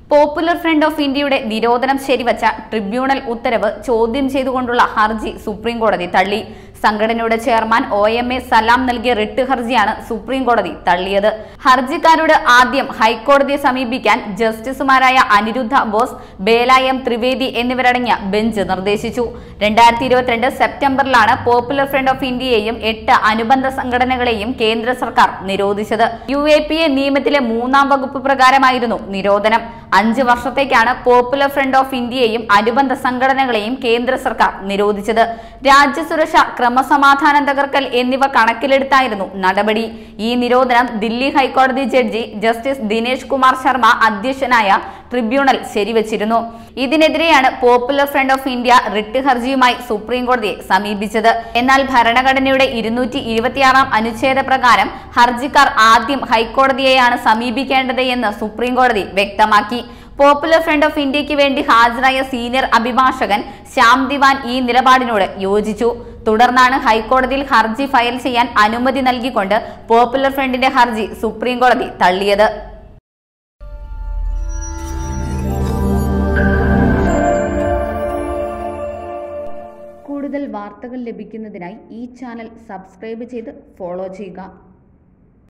popular front of ഇന്ത്യയുടെ നിരോധനം ശരിവച്ച tribunal ഉത്തരവ് ചോദ്യം ചെയ്തുകൊണ്ടുള്ള ഹർജി സുപ്രീം കോടതി തള്ളി സംഘടനയുടെ chairman O M A Salam നൽകിയ റിട്ട് ഹർജിയാണ് സുപ്രീം കോടതി തള്ളിയത് ഹർജിക്കാരോട് ആദ്യം ഹൈക്കോടതിയെ സമീപിക്കാൻ ജസ്റ്റിസുമാരായ അനിരുദ്ധ ബോസ് ബേല എം ത്രിവേദി എന്നിവരടങ്ങിയ ബെഞ്ച് നിർദ്ദേശിച്ചു രണ്ടായിരത്തി ഇരുപത്തിരണ്ട് സെപ്റ്റംബറിലാണ് പോപ്പുലർ ഫ്രണ്ട് ഓഫ് ഇന്ത്യയെയും എട്ട് അനുബന്ധ സംഘടനകളെയും കേന്ദ്ര സർക്കാർ നിരോധിച്ചത് യു എ പി എ നിയമത്തിലെ മൂന്നാം വകുപ്പ് പ്രകാരമായിരുന്നു നിരോധനം അഞ്ച് വർഷത്തേക്കാണ് പോപ്പുലർ ഫ്രണ്ട് ഓഫ് ഇന്ത്യയെയും അനുബന്ധ സംഘടനകളെയും കേന്ദ്ര സർക്കാർ നിരോധിച്ചത് രാജ്യസുരക്ഷ ക്രമസമാധാനം തകർക്കൽ എന്നിവ കണക്കിലെടുത്തായിരുന്നു നടപടി ഈ നിരോധനം ദില്ലി ഹൈക്കോടതി ജഡ്ജി ജസ്റ്റിസ് ദിനേശ് കുമാർ ശർമ്മ അധ്യക്ഷനായ ട്രിബ്യൂണൽ ശരിവച്ചിരുന്നു ഇതിനെതിരെയാണ് popular front of India writ ഹർജിയുമായി സുപ്രീം കോടതിയെ സമീപിച്ചത് എന്നാൽ ഭരണഘടനയുടെ ഇരുന്നൂറ്റി ഇരുപത്തിയാറാം അനുച്ഛേദ പ്രകാരം ഹർജിക്കാർ ആദ്യം ഹൈക്കോടതിയെയാണ് സമീപിക്കേണ്ടത് എന്ന് സുപ്രീം കോടതി വ്യക്തമാക്കി പോപ്പുലർ ഫ്രണ്ട് ഓഫ് ഇന്ത്യക്ക് വേണ്ടി ഹാജരായ സീനിയർ അഭിഭാഷകൻ ശ്യാം ദിവാൻ ഈ നിലപാടിനോട് യോജിച്ചു തുടർന്നാണ് ഹൈക്കോടതിയിൽ ഹർജി ഫയൽ ചെയ്യാൻ അനുമതി നൽകിക്കൊണ്ട് പോപ്പുലർ ഫ്രണ്ടിന്റെ ഹർജി സുപ്രീം കോടതി തള്ളിയത് കൂടുതൽ വാർത്തകൾ ലഭിക്കുന്നതിനായി ഈ ചാനൽ സബ്സ്ക്രൈബ് ചെയ്ത് ഫോളോ ചെയ്യുക